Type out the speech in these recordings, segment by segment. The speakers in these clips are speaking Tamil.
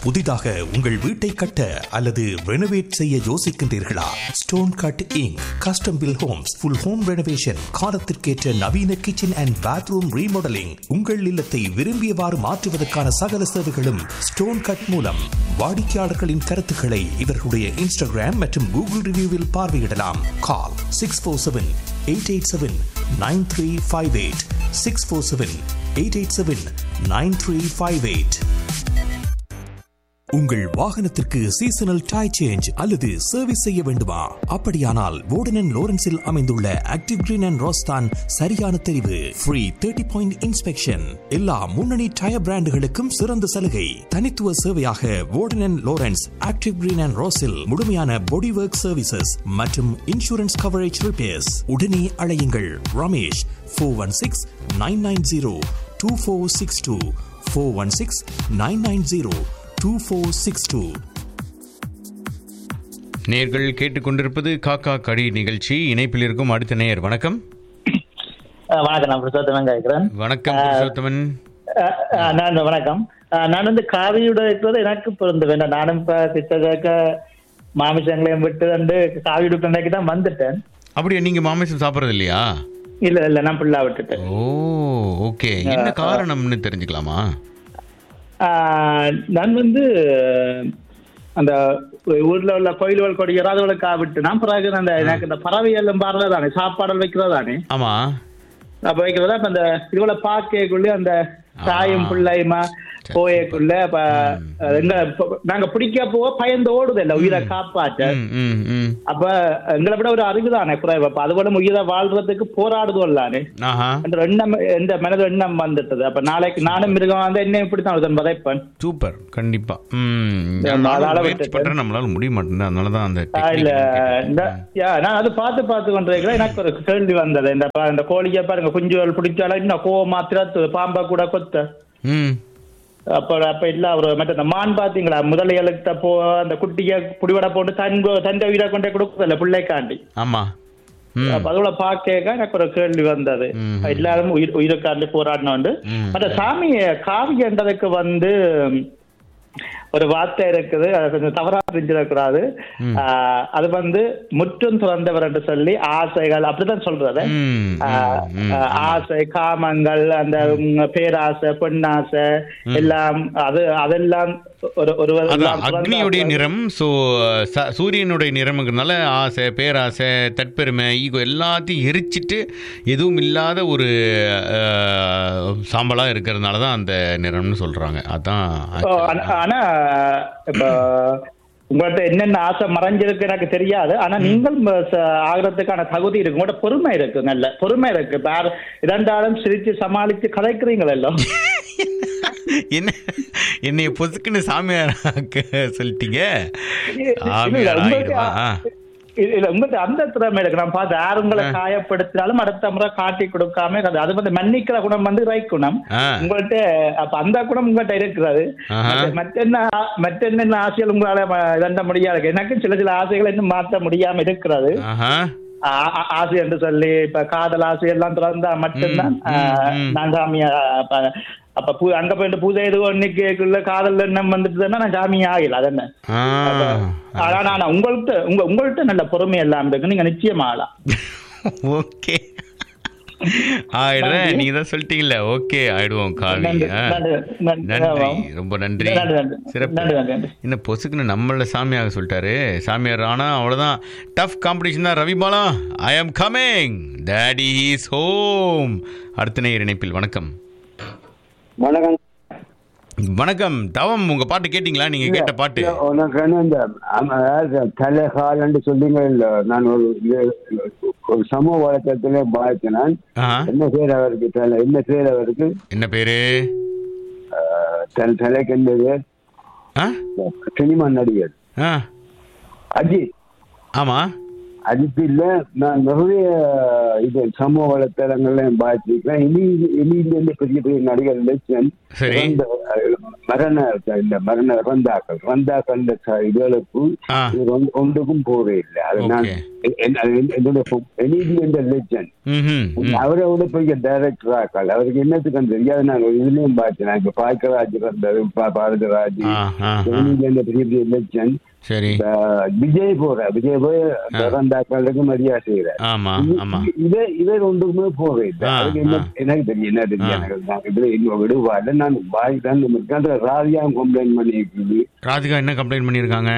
புதிதாக உங்கள் வீட்டை கட்ட அல்லது ரெனோவேட் செய்ய யோசிக்கின்றீர்களா stone cutting custom built homes full home renovation காலத்திற்கேற்ற நவீன கிச்சன் அண்ட் பாத்ரூம் ரீமாடலிங் உங்கள் இல்லத்தை விரும்பியவாறு மாற்றுவதற்கான சகல சேவைகளும் ஸ்டோன் கட் மூலம் வாடிக்கையாளர்களின் கருத்துக்களை இவர்களுடைய இன்ஸ்டாகிராம் மற்றும் கூகுள் ரிவ்யூவில் பார்வையிடலாம் call six four seven eight eight seven nine three five eight six four seven eight eight seven nine three five eight உங்கள் வாகனத்திற்கு சீசனல் டை சேஞ்ச் அல்லது சர்வீஸ் செய்ய வேண்டுமா அப்படியானால் வோர்டன் லோரன்ஸில் அமைந்துள்ள ஆக்டிவ் கிரீன் அண்ட் ரோஸ்தான் சரியான தெரிவு ஃப்ரீ தேர்ட்டி பாயிண்ட் இன்ஸ்பெக்ஷன் எல்லா முன்னணி டயர் பிராண்டுகளுக்கும் சிறந்த சலுகை தனித்துவ சேவையாக Warden Lawrence active green and ரோஸில் முழுமையான பாடி ஒர்க் சர்வீசஸ் மற்றும் இன்சூரன்ஸ் கவரேஜ் ரிப்பேர்ஸ் உடனே அழையுங்கள் Ramesh four one six nine nine zero two four six two four one six nine nine zero two four six two நேர்கள் கேட்டுக்கொண்டிருப்பது காக்கா கடி நிகழ்ச்சி இணைப்பில் இருக்கும் அடுத்த நேயர் வணக்கம் அஹ் வணக்கம் நான் புருஷோத்தமன் கேட்கிறேன் வணக்கம் புருஷோத்தமன் அஹ் அஹ் நான் வணக்கம் அஹ் நான் வந்து காவியோட இருக்கிறது எனக்கு பிறந்து வேண்டாம் நானும் இப்ப கிட்டத்தட்ட மாமிசங்களையும் விட்டு வந்து காவி உடுப்பினைக்கு தான் வந்துட்டேன் அப்படியா நீங்க மாமிசம் சாப்பிட்றது இல்லையா இல்ல இல்ல நான் பிள்ளை விட்டுட்டேன் ஓ ஓகே என்ன காரணம்னு தெரிஞ்சுக்கலாமா அஹ் நான் வந்து அந்த ஊர்ல உள்ள கோயில்கள் கொடி இறாதவளுக்கு விட்டு நான் பிறகு அந்த எனக்கு இந்த பறவை எல்லாம் பாடுறதானே சாப்பாடல் வைக்கிறதானே ஆமா அப்ப வைக்கிறதா அப்ப அந்த இதுல பாக்கைக்குள்ளே அந்த தாயும் பிள்ளையுமா போயக்குள்ள அப்ப எங்க நாங்க பிடிக்க போக பயந்து ஓடுது இல்ல உயிரை காப்பாற்ற ம், ம், ம். அப்ப எங்களை விட ஒரு அறிவு தானே குறைவு அப்ப அதுபோல உயிரை வாழ்றதுக்கு போராடுதோல்லானே ஆஹா அந்த எண்ணம் எந்த மனது எண்ணம் வந்துட்டது அப்ப நாளைக்கு நானும் மிருகம் வந்து என்ன இப்படித்தான் ஒருத்தன் வதைப்பேன் சூப்பர் கண்டிப்பா ம் நான் நானும் அதால முயற்சி விட்டுட்டேன். பண்றேன் நம்மளால முடிய மாட்டேங்குது அதனால தான் அந்த ஆஹ் இல்ல technique இந்த கேட்டேன். யா, நான் அது பார்த்து பார்த்து கொண்டிருக்கிறேன் எனக்கு ஒரு கேள்வி வந்தது இந்த பா- இந்த கோழியை பாருங்க குஞ்சுகள் பிடிச்சாலும் இன்னும் கோவமா திறத்துது பாம்பா கூட கொத்த ம் அப்ப அப்ப இல்ல ஒரு மற்ற இந்த மான் பாத்தீங்களா முதலைகளுக்கு போ அந்த குட்டிய புடிவடை போட்டு தன் தந்த உயிரை கொண்டே கொடுக்குதல்ல பிள்ளைக்காண்டி ஆமா ம் அப்ப அதோட பாக்க எனக்கு ஒரு கேள்வி வந்தது ம். எல்லாரும் உயிர் உயிருக்காண்டி போராடினோண்டு ம். அந்த சாமி காவி என்றதுக்கு வந்து ஒரு வார்த்தை இருக்குது அதை கொஞ்சம் தவறா புரிஞ்சிடக்கூடாது ஆஹ், அது வந்து முற்றும் துறந்தவர் என்று சொல்லி ஆசைகள் அப்படிதான் சொல்றது ம், ஆஹ், ம், ஆஹ், ஆசை காமங்கள் அந்த ம், பேராசை பெண்ணாசை எல்லாம் அது அதெல்லாம் ஒரு ஒரு அதான் அக்னியுடைய நிறம் ஸோ சூரியனுடைய நிறம்ங்கிறதுனால ஆசை பேராசை தற்பெருமை ஈகோ எல்லாத்தையும் எரிச்சிட்டு எதுவும் இல்லாத ஒரு அஹ், சாம்பலா இருக்கிறதுனால தான் அந்த நிறம்னு சொல்றாங்க அதான் ஓ, ஆனா- ஆனா இப்ப உங்கள்ட்ட என்னென்ன ஆசை மறைஞ்சிருக்கு எனக்கு தெரியாது ஆனா நீங்கள் ம- ச- ஆகுறதுக்கான தகுதி இருக்கு உங்கள்ட்ட பொறுமை இருக்கு நல்ல பொறுமை இருக்கு இப்ப யார் இரண்டாலும் சிரிச்சு சமாளிச்சு கதைக்கிறீங்களோ என்ன என்னைய பொசுக்குன்னு சாமியார் சொல்லிட்டீங்க இல்ல, சாமியார் உங்களுக்கு ஆயிடுவா ஆ. இல்ல, இல்ல, உங்கள்ட்ட அந்த திறமை இருக்கு நான் பார்த்து யார் உங்களை காயப்படுத்தினாலும் அடுத்த முறை காட்டி கொடுக்காம அது- அது வந்து மன்னிக்கிற குணம் வந்து இறை குணம் ஆ. உங்கள்ட்ட அப்ப அந்த குணம் உங்கள்ட்ட இருக்கிறது ஆஹா. மற்ற- மற்றென்ன மற்ற என்னென்ன ஆசைகள் உங்களால ம- இதண்ட முடியாது எனக்கு சில சில ஆசைகள் இன்னும் மாற்ற முடியாம இருக்கிறது ஆஹா ஆ- ஆ- ஆசை என்று சொல்லி இப்ப காதல் ஆசை எல்லாம் திறந்தா மட்டும்தான் ம், ம், ஆ, ம். நான் சாமியா அப்ப அப்ப பூ அங்க போயிட்டு பூஜை எதுவும் இன்னைக்குள்ள காதல் எண்ணம் வந்துட்டுதுன்னா நான் சாமி ஆகல அது என்ன ஆ ஆனா நான் உங்கள்ட்ட உங்க உங்கள்ட்ட நல்ல பொறுமை எல்லாம் இருக்கு நீங்க நிச்சயமா ஆகலாம் ஓகே ஆயிடுறேன் நீங்க தான் சொல்லிட்டீங்கல்ல ஓகே ஆயிடுவோம் காவி நன்றி, ஆ. நன்றி, நன்றி. நன்றி ஆமா. ரொம்ப நன்றி நன்றி, நன்றி. சிறப்பு நன்றி, நன்றி, நன்றி. என்ன பொசுக்குன்னு நம்மள சாமியாக சொல்லிட்டாரு சாமியார் ஆனா அவ்வளவுதான் டஃப் காம்படிஷன் தான் ரவிபாலா ஐ ஆம் கமிங் டேடி இஸ் ஹோம் அடுத்த நேயர் இணைப்பில் வணக்கம் வணக்கம் வணக்கம் தவம் உங்க பாட்டு கேட்டீங்களா நீங்க கேட்ட பாட்டு இல்ல, உனக்கு என்ன இந்த ஆமா, அதாவது தலைகாலன்னு சொல்லிங்க இல்ல நான் ஒரு இது- ஒரு சமூக வழக்கத்திலே பாதித்தேன் ஆஹா. என்ன பேர் அவருக்கு தலை என்ன பேர் அவருக்கு என்ன பேரு அஹ், தன் தலைக்கு என்னது ஆ? சினிமா நடிகர் ஆ அஜித் ஆமா அதுக்கு இல்ல நான் நிறைய இது சமூக வலைத்தளங்கள்ல பார்த்திருக்கேன் இனி இனியிலிருந்து பெரிய பெரிய நடிகர் லட்சன் சரி. மரண இந்த மரண இறந்தாக்கள் இறந்தாக்கள் இதுகளுக்கு ஆ. இது ஒன்று- ஒன்றுக்கும் போவே இல்லை அது நான் Okay. என்- அது என்னோட எனிதி என்ற லட்சன் ம்ஹும். ம். அவரை விட பெரிய டைரக்டர் ஆக்கள் அவருக்கு என்னத்துக்கு தெரியாது நான் ஒரு இதுலயும் பார்த்தேன் நான் இப்ப பாய்க்கராஜ் இருந்தாரு பா- பாரதிராஜ் ஆ, ஆ, ஆ. எனிதி என்ற பெரிய பெரிய லட்சன் சரி இந்த விஜய் போற விஜய் போய் இறந்தாக்களுக்கு மரியாதை செய்யறாரு ஆமா ஆமா இதை இவர் ஒன்றுக்குமே போவே இல்லை ஆ, அவருக்கு என்ன ஆ. எனக்கு தெரியும் என்ன தெரியும் ஆ. எனக்கு நான் இதுல இன்னும் விடுவாரு நான் பாய் தான் இருக்காங்க ராதியா கம்ப்ளைண்ட் பண்ணி இருக்குது ராதிகா என்ன கம்ப்ளைண்ட் பண்ணியிருக்காங்க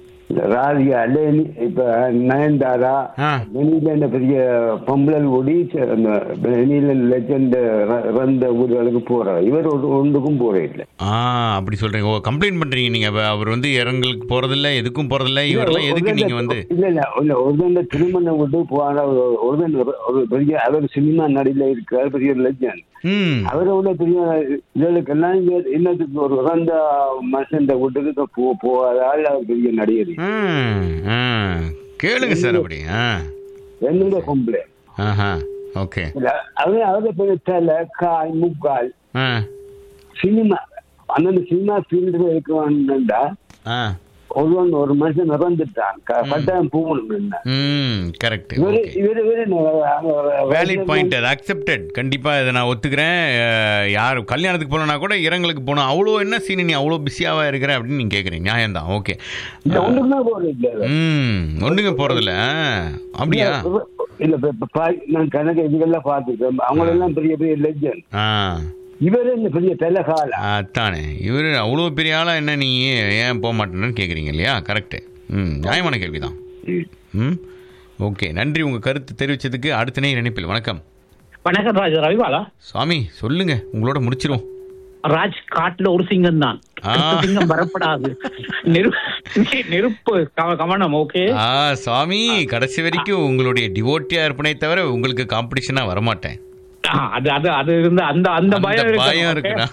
ராதிகா இல்ல இனி- இப்ப நயன்தாரா ஆ. வெளியில என்ன பெரிய பொம்பளல் ஒடி அந்த வெளியில லெஜண்ட் இறந்த ஊர்களுக்கு போற இவர் ஒரு ஒன்றுக்கும் போற இல்லை ஆ அப்படி சொல்றீங்க ஓ கம்ப்ளைண்ட் பண்றீங்க நீங்க அப்ப அவர் வந்து இரங்கலுக்கு போறதில்ல எதுக்கும் போறதில்ல இவரெல்லாம் எதுக்கு நீங்க வந்து இல்ல இல்ல இல்ல ஒருதண்ட திருமணம் விட்டு போன ஒரு ஒரு பெரிய அவர் சினிமா நடில இருக்கிறார் பெரிய லெஜண்ட் ம் அவரை விட பெரிய இதழுக்கெல்லாம் இங்க என்னத்துக்கு ஒரு இறந்த மனுஷன் வீட்டுக்கு போ போகாதால் அவர் பெரிய நடிகர் ம், ஆ. கேளுங்க சார் அப்படி ஆ என்னோட கம்ப்ளைண்ட் ஆஹா ஓகே அவரு அவரை பெரிய தலை கால் முக்கால் ஆ சினிமா அந்தந்த சினிமா ஃபீல்டுல இருக்கிறான்டா ஆ ஒருவன் ஒரு மனுஷன் இறந்துட்டான் க- கட்டாயம் போகணும் என்ன ம் கரெக்ட் இவரு ஓகே இவரு இவரு வேலிட் பாயிண்ட் அது அக்செப்டட் கண்டிப்பாக இதை நான் ஒத்துக்கிறேன் அஹ், யார் கல்யாணத்துக்கு போனா கூட இரங்கலுக்கு போனோம் அவ்வளோ என்ன சீனி நீ அவ்வளோ பிஸியாவா இருக்கிற அப்படின்னு நீங்க கேட்குறீங்க நியாயம்தான் ஓகே இல்ல ஒன்றுமே போறது இல்ல ம் ஒன்றுங்க போகிறதில்ல அப்படியா இல்ல இப்ப- இப்ப பா- நான் கணக்கு இதுகள்லாம் பார்த்துருக்கேன் அவங்களெல்லாம் பெரிய பெரிய லெஜண்ட் ஆ இவரு இந்த பெரிய தலைகால அதானே இவர் அவ்வளோ பெரிய ஆளாக என்ன நீ ஏன் போக மாட்டேன்னு கேட்குறீங்க இல்லையா கரெக்டு ம் நியாயமான கேள்வி தான் ம் ஓகே நன்றி உங்கள் கருத்து தெரிவித்ததுக்கு அடுத்த நேர் இணைப்பில் வணக்கம் வணக்கம் ராஜ் ரவிவாலா சுவாமி சொல்லுங்க உங்களோட முடிச்சிருவோம் ராஜ் காட்டுல ஒரு சிங்கம் தான் ஆ. சிங்கம் வரப்படாது நெரு- நெருப்பு கவ- கவனம் ஓகே ஆ சுவாமி கடைசி வரைக்கும் உங்களுடைய டிவோட்டியா இருப்பனே தவிர உங்களுக்கு காம்படிஷனா வரமாட்டேன் அது அது அது இருந்த அந்த அந்த பயம் அந்த பயம் இருக்கணும்,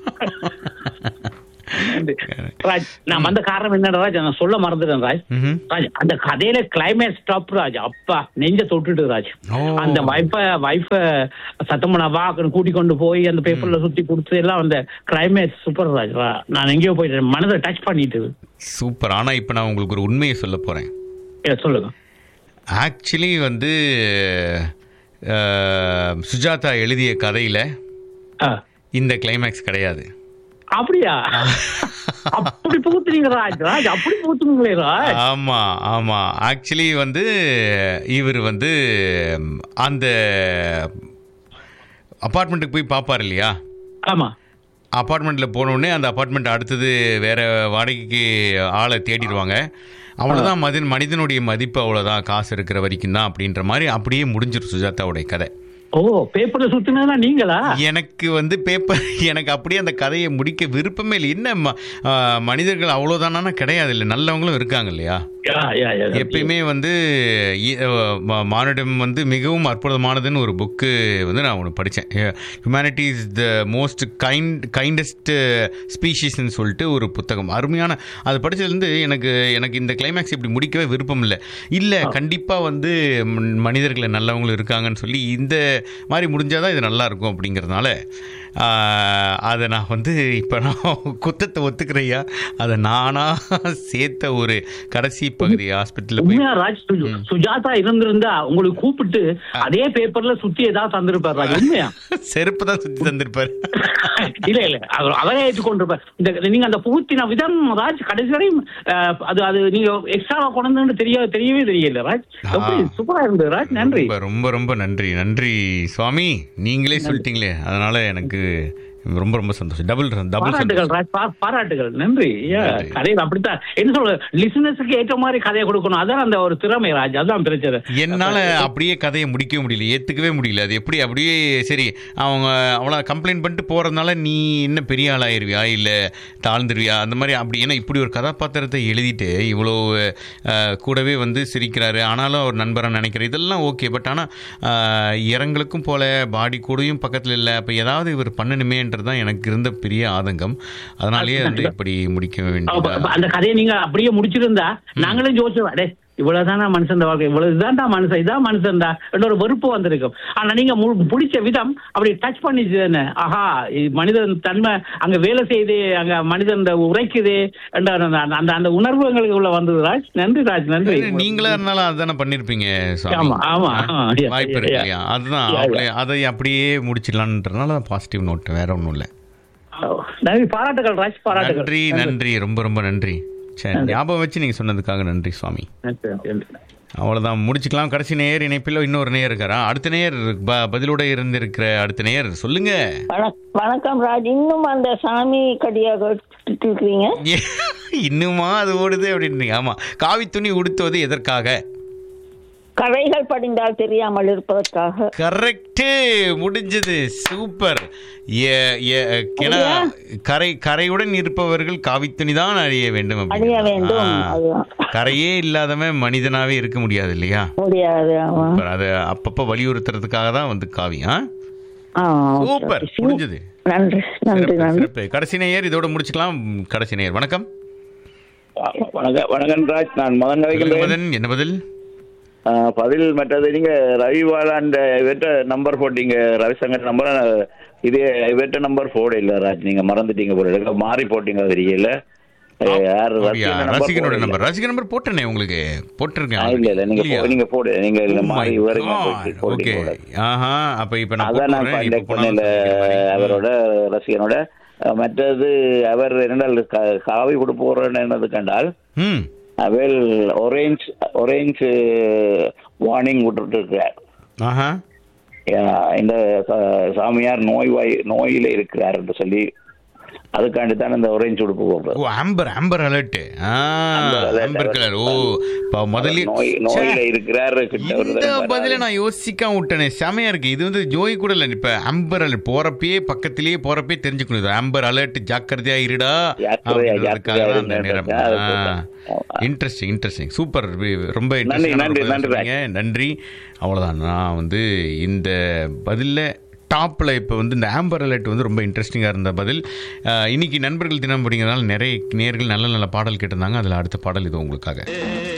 இருக்குடா okay? ராஜ் நான் வந்த காரணம் என்னடா ராஜ் நான் சொல்ல மறந்துட்டேன் ராஜ் ம்ஹும். ராஜ் அந்த கதையில கிளைமேக்ஸ் ஸ்டாப் ராஜ் அப்பா நெஞ்ச தொட்டுட்டு ராஜ் ஓ. அந்த வைஃப வைஃப சத்தமனா வாக்குன்னு கூட்டி கொண்டு போய் அந்த பேப்பர்ல சுத்தி கொடுத்து எல்லாம் அந்த கிளைமேக்ஸ் சூப்பர் ராஜ் ரா- நான் எங்கேயோ போயிட்டேன் மனதை டச் பண்ணிட்டு சூப்பர் ஆனா இப்ப நான் உங்களுக்கு ஒரு உண்மையை சொல்ல போறேன் ஏ, சொல்லுங்க ஆக்சுவலி வந்து அஹ், சுஜாதா எழுதிய கதையில ஆ. இந்த கிளைமேக்ஸ் கிடையாது அப்படியா அப்படி புகுத்துறீங்க ராஜ் ராஜ் அப்படி புகுத்துங்களே ராஜ் ஆமா ஆமா ஆக்சுவலி வந்து இவர் வந்து ம், அந்த அப்பார்ட்மெண்ட்டுக்கு போய் பார்ப்பார் இல்லையா ஆமா அப்பார்ட்மெண்ட்டில் போனோடனே அந்த அப்பார்ட்மெண்ட் அடுத்தது வேற வாடகைக்கு ஆளை தேடிடுவாங்க அவ்வளோதான் மதின் மனிதனுடைய மதிப்பு அவ்வளோதான் காசு இருக்கிற வரைக்கும் தான் அப்படின்ற மாதிரி அப்படியே முடிஞ்சிரும் சுஜாதாவுடைய கதை ஓ பேப்பர்ல சுத்தினா நீங்களா எனக்கு வந்து பேப்பர் எனக்கு அப்படியே அந்த கதையை முடிக்க விருப்பமே இல்லை என்ன ம- ஆ, மனிதர்கள் அவ்வளோதானா கிடையாது இல்லை நல்லவங்களும் இருக்காங்க இல்லையா யா, யா, யா. எப்பயுமே வந்து இ- ம- மானிடம் வந்து மிகவும் அற்புதமானதுன்னு ஒரு புக்கு வந்து நான் ஒன்று படித்தேன் humanity is the most kind kindest ஸ்பீஷீஸ்ன்னு சொல்லிட்டு ஒரு புத்தகம் அருமையான அது படிச்சதுலேருந்து எனக்கு எனக்கு இந்த கிளைமேக்ஸ் இப்படி முடிக்கவே விருப்பம் இல்லை இல்லை கண்டிப்பாக வந்து ம- மனிதர்கள் நல்லவங்களும் இருக்காங்கன்னு சொல்லி இந்த மாதிரி முடிஞ்சாதான் இது நல்லா இருக்கும் அப்படிங்கிறதுனால ஆஹ், அதை நான் வந்து இப்போ நான் குத்தத்தை ஒத்துக்கிறையா அதை நானாக சேர்த்த ஒரு கடைசி பகுதி ஹாஸ்பிட்டலில் போய் உண்மையா ராஜ் சு- சுஜாதா இருந்திருந்தா உங்களுக்கு கூப்பிட்டு அதே பேப்பர்ல சுத்தி ஏதாவது தந்திருப்பார் ராஜ் உண்மையா செருப்பு தான் சுற்றி தந்திருப்பார் இல்ல இல்ல அவர் அவரே ஏற்றுக்கொண்டிருப்பார் இந்த நீங்க அந்த புகுத்தின விதம் ராஜ் கடைசி வரையும் அஹ், அது அது நீங்க எக்ஸ்ட்ராவா கொண்டு தெரிய தெரியவே தெரியல ராஜ் எப்படி ஆ. சூப்பரா இருந்தது ராஜ் நன்றி ரொம்ப ரொம்ப ரொம்ப நன்றி நன்றி சுவாமி நீங்களே சொல்லிட்டீங்களே அதனால எனக்கு ரொம்ப ரொம்ப சந்தோஷம் டபுள் டபுள் பாராட்டுகள் சந்தோஷம் ராஜ் பா- பாராட்டுகள் நன்றி ஏ, நன்றி. கதையில் அப்படித்தான் என்ன சொல்ற லிசனர்ஸுக்கு ஏற்ற மாதிரி கதையை கொடுக்கணும் அதான் அந்த ஒரு திறமை ராஜ் அதான் பிரச்சனை என்னால் அப்படியே கதையை முடிக்கவே முடியல ஏற்றுக்கவே முடியல அது எப்படி அப்படியே சரி அவங்க அவ்வளோ கம்ப்ளைண்ட் பண்ணிட்டு போகிறதுனால நீ என்ன பெரிய ஆளாயிருவியா இல்லை தாழ்ந்துருவியா அந்த மாதிரி அப்படி ஏன்னா இப்படி ஒரு கதாபாத்திரத்தை எழுதிட்டு இவ்வளோ அஹ், கூடவே வந்து சிரிக்கிறாரு ஆனாலும் அவர் நண்பராக நினைக்கிறார் இதெல்லாம் ஓகே பட் ஆனால் இரங்கலுக்கும் போல பாடி கூடயும் பக்கத்தில் இல்லை அப்போ ஏதாவது இவர் பண்ணணுமேன்றது தான் எனக்கு இருந்த பெரிய ஆதங்கம் அதனாலேயே வந்து இப்படி முடிக்க அப்ப- அப்ப வேண்டியதா அந்த கதையை நீங்க அப்படியே முடிச்சிருந்தா நாங்களும் யோசிச்சோம் அடே இவ்வளவுதானா மனுஷன் வாழ்க்கை இவ்வளவு இதான்டா மனுஷன் இதான் மனுஷன்டா என்ற ஒரு வெறுப்பு வந்திருக்கும் ஆனா நீங்க மு- பிடிச்ச விதம் அப்படி டச் பண்ணிச்சு என்ன ஆஹா இது மனிதன் தன்மை அங்க வேலை செய்யுது அங்க மனிதன் இந்த உரைக்குது என்ற அந்த அந்த அந்த உணர்வு எங்களுக்கு உள்ள வந்தது ராஜ் நன்றி ராஜ் நன்றி நீங்களா இருந்தாலும் அதுதானே பண்ணிருப்பீங்க சுவாமி. ஆமா, ஆமா. ஆ, ஆ, yeah, வாய்ப்பு yeah, இருக்கு yeah. இல்லையா அதுதான் Yeah, அவங்களே அதை அப்படியே முடிச்சிடலான்றதுனால பாசிட்டிவ் நோட் வேற ஒன்றும் இல்லை நன்றி பாராட்டுகள் ராஜ் பாராட்டுகள் நன்றி நன்றி ரொம்ப ரொம்ப நன்றி சரி ஞாபகம் வச்சு நீங்க சொன்னதுக்காக நன்றி சுவாமி நன்றி, நன்றி, நன்றி. அவ்வளவுதான் முடிச்சுக்கலாம் கடைசி நேயர் இணைப்பில் இன்னொரு நேயர் இருக்காரா அடுத்த நேயர் ப- பதிலோட இருந்திருக்கிற அடுத்த நேயர் சொல்லுங்க வணக்- வணக்கம் ராஜ் இன்னும் அந்த சாமி கடியாக இருக்கிறீங்க ஏ, இன்னுமா அது ஓடுது அப்படின்றீங்க ஆமா காவி துணி உடுத்துவது எதற்காக கரைகள் படிந்தால் தெரியாமல் இருப்பதற்காக கரெக்ட் முடிஞ்சது சூப்பர் ஏ- ஏ- ஏன்னா, கரை கரையுடன் இருப்பவர்கள் காவித்துணி தான் அழிய வேண்டும் அப்படின்னு. அணிய வேண்டும் ஆ. அதுதான் கரையே இல்லாதவன் மனிதனாவே இருக்க முடியாது இல்லையா முடியாது ஆமா சூப்பர். அதை அப்பப்ப வலியுறுத்துறதுக்காக தான் வந்து காவி ஆ ஆ, okay, சூப்பர் okay. முடிஞ்சது நன்றி நன்றி சிறப்பு, நன்றி சிறப்பு. கடைசி நேயர் இதோட முடிச்சுக்கலாம் கடைசி நேயர் வணக்கம் வணக்கம் வணக்கம் ராஜ் நான் மதன் சொல்லுங்க வைக்கின்றேன் மதன், என்ன பதில் ஆ, பதில் மற்றது நீங்க ரவி பாலாண்ட இவர்கிட்ட நம்பர் போட்டீங்க ரவிசங்கர் நம்பர் இதே இவர்கிட்ட நம்பர் போட இல்ல ராஜ் நீங்க மறந்துட்டீங்க போல இருக்கு. மாறி போட்டீங்க தெரியல யார் அப்படியா? ரசிகன் number ரசிகனோட போடல. நம்பர் ரசிகன் நம்பர் போட்டேனே உங்களுக்கு போட்டிருக்கேன் ஆ, இல்ல இல்ல நீங்க இல்லையா? போ- நீங்க போடு நீங்க இல்ல Oh my மாறி வரைக்கும் God. போட்டு- போட்டீங்க Okay. போல. ஆஹா அப்ப இப்ப நான் அதான் நான் போட்டுறேன். இப்ப கான்டாக்ட் பண்ணல போனாலும் அவரோட ரசிகனோட அஹ், மற்றது அவர் என்னென்ன காவி கொடுப்போறேன்னு என்னது கண்டால் ம் அவள் ஒரேஞ்ச் ஒரேஞ்ச் வார்னிங் விட்டுட்டு இருக்கிறார் ஆஹா அஹ் இந்த சா- சாமியார் நோய்வாய் நோயில இருக்கிறார் என்று சொல்லி அதுக்காண்டி தான் இந்த ஒரேஞ்ச் உடுப்பு போடுறது ஓ ஆம்பர் ஆம்பர் அலர்ட் ஆ Amber alert. ஆம்பர் கலர் ஓ இப்ப முதல்ல நோய் நோயில இருக்கிறார் கிட்ட ஒரு இந்த தடவை பதில நான் யோசிக்காம விட்டேனே செமையா இருக்கு இது வந்து ஜோய் கூட இல்ல இப்ப ஆம்பர் அலர்ட் போறப்பயே பக்கத்திலேயே போறப்பயே தெரிஞ்சுக்கணும் இது ஆம்பர் அலர்ட் ஜாக்கிரதையா இருடா ஜாக்கிரதையா, அப்படின்றதுக்காக தான் அந்த ஜாக்கிரதையா நேரம் இருங்க, அது போட்டேன். இன்ட்ரெஸ்டிங் இன்ட்ரெஸ்டிங் சூப்பர் ரொம்ப நன்றி, interesting ஆன நன்றி, ஒரு பதில் நன்றி, சொன்னீங்க. நன்றி அவ்வளவுதான் நான் வந்து இந்த பதில்ல டாப்பில் இப்போ வந்து இந்த ஆம்பர் அலர்ட் வந்து ரொம்ப இன்ட்ரெஸ்டிங்காக இருந்த பதில் அஹ், இன்னைக்கு நண்பர்கள் தினம் அப்படிங்கிறதுனால நிறைய நேர்கள் நல்ல நல்ல பாடல் கேட்டிருந்தாங்க அதில் அடுத்த பாடல் இது உங்களுக்காக